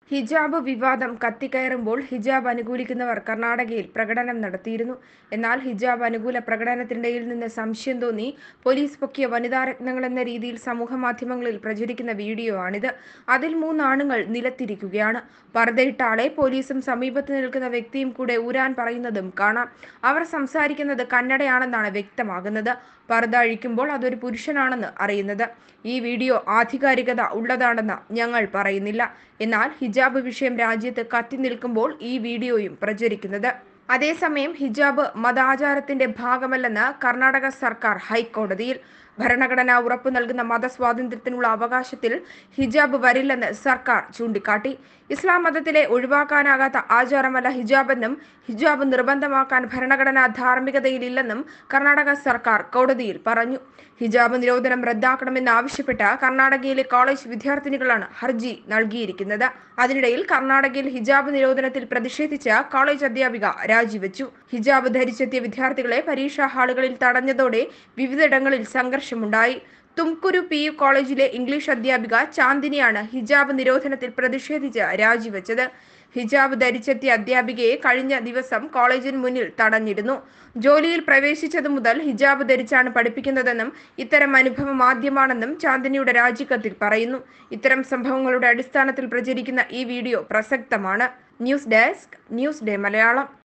ഹിജാബ് വിവാദം കത്തിക്കയറുമ്പോൾ ഹിജാബ് അനുകൂലിക്കുന്നവർ കർണാടകയിൽ പ്രകടനം നടത്തിയിരുന്നു എന്നാൽ ഹിജാബ് അനുകൂല പ്രകടനത്തിനിടയിൽ നിന്ന് സംശയം തോന്നി പോലീസ് പൊക്കിയ വനിതാരത്നങ്ങൾ എന്ന രീതിയിൽ സമൂഹ മാധ്യമങ്ങളിൽ പ്രചരിക്കുന്ന വീഡിയോ ആണിത് അതിൽ മൂന്നാണുങ്ങൾ നിലത്തിരിക്കുകയാണ് പർദ്ദയിട്ട ആളെ പോലീസും സമീപത്ത് നിൽക്കുന്ന വ്യക്തിയും കൂടെ ഊരാൻ പറയുന്നതും കാണാം അവർ സംസാരിക്കുന്നത് കന്നഡയാണെന്നാണ് വ്യക്തമാകുന്നത് പർദ്ദ അഴിക്കുമ്പോൾ അതൊരു പുരുഷനാണെന്ന് അറിയുന്നത് ഈ വീഡിയോ ആധികാരികത ഉള്ളതാണെന്ന് ഞങ്ങൾ പറയുന്നില്ല എന്നാൽ ഹിജാബ് വിഷയം രാജ്യത്ത് കത്തി നിൽക്കുമ്പോൾ ഈ വീഡിയോയും പ്രചരിക്കുന്നത് അതേസമയം ഹിജാബ് മതാചാരത്തിന്റെ ഭാഗമല്ലെന്ന് കർണാടക സർക്കാർ ഹൈക്കോടതിയിൽ ഭരണഘടന ഉറപ്പു നൽകുന്ന മതസ്വാതന്ത്ര്യത്തിനുള്ള അവകാശത്തിൽ ഹിജാബ് വരില്ലെന്ന് സർക്കാർ ചൂണ്ടിക്കാട്ടി ഇസ്ലാം മതത്തിലെ ഒഴിവാക്കാനാകാത്ത ആചാരമല്ല ഹിജാബ് എന്നും ഹിജാബ് നിർബന്ധമാക്കാൻ ഭരണഘടനാ ധാർമ്മികതയിലില്ലെന്നും കർണാടക സർക്കാർ കോടതിയിൽ പറഞ്ഞു ഹിജാബ് നിരോധനം റദ്ദാക്കണമെന്നാവശ്യപ്പെട്ട് കർണാടകയിലെ കോളേജ് വിദ്യാർത്ഥിനികളാണ് ഹർജി നൽകിയിരിക്കുന്നത് അതിനിടയിൽ കർണാടകയിൽ ഹിജാബ് നിരോധനത്തിൽ പ്രതിഷേധിച്ച് കോളേജ് അധ്യാപിക രാജിവെച്ചു ഹിജാബ് ധരിച്ചെത്തിയ വിദ്യാർത്ഥികളെ പരീക്ഷാ ഹാളുകളിൽ തടഞ്ഞതോടെ വിവിധയിടങ്ങളിൽ സംഘർഷമുണ്ടായി തുംകുരു പി യു കോളേജിലെ ഇംഗ്ലീഷ് അധ്യാപിക ചാന്ദിനിയാണ് ഹിജാബ് നിരോധനത്തിൽ പ്രതിഷേധിച്ച് രാജിവെച്ചത് ഹിജാബ് ധരിച്ചെത്തിയ അധ്യാപികയെ കഴിഞ്ഞ ദിവസം കോളേജിന് മുന്നിൽ തടഞ്ഞിരുന്നു ജോലിയിൽ പ്രവേശിച്ചതു മുതൽ ഹിജാബ് ധരിച്ചാണ് പഠിപ്പിക്കുന്നതെന്നും ഇത്തരം അനുഭവം ആദ്യമാണെന്നും ചാന്ദിനിയുടെ രാജിക്കത്തിൽ പറയുന്നു ഇത്തരം സംഭവങ്ങളുടെ അടിസ്ഥാനത്തിൽ പ്രചരിക്കുന്ന ഈ വീഡിയോ പ്രസക്തമാണ് news desk news day Malayalam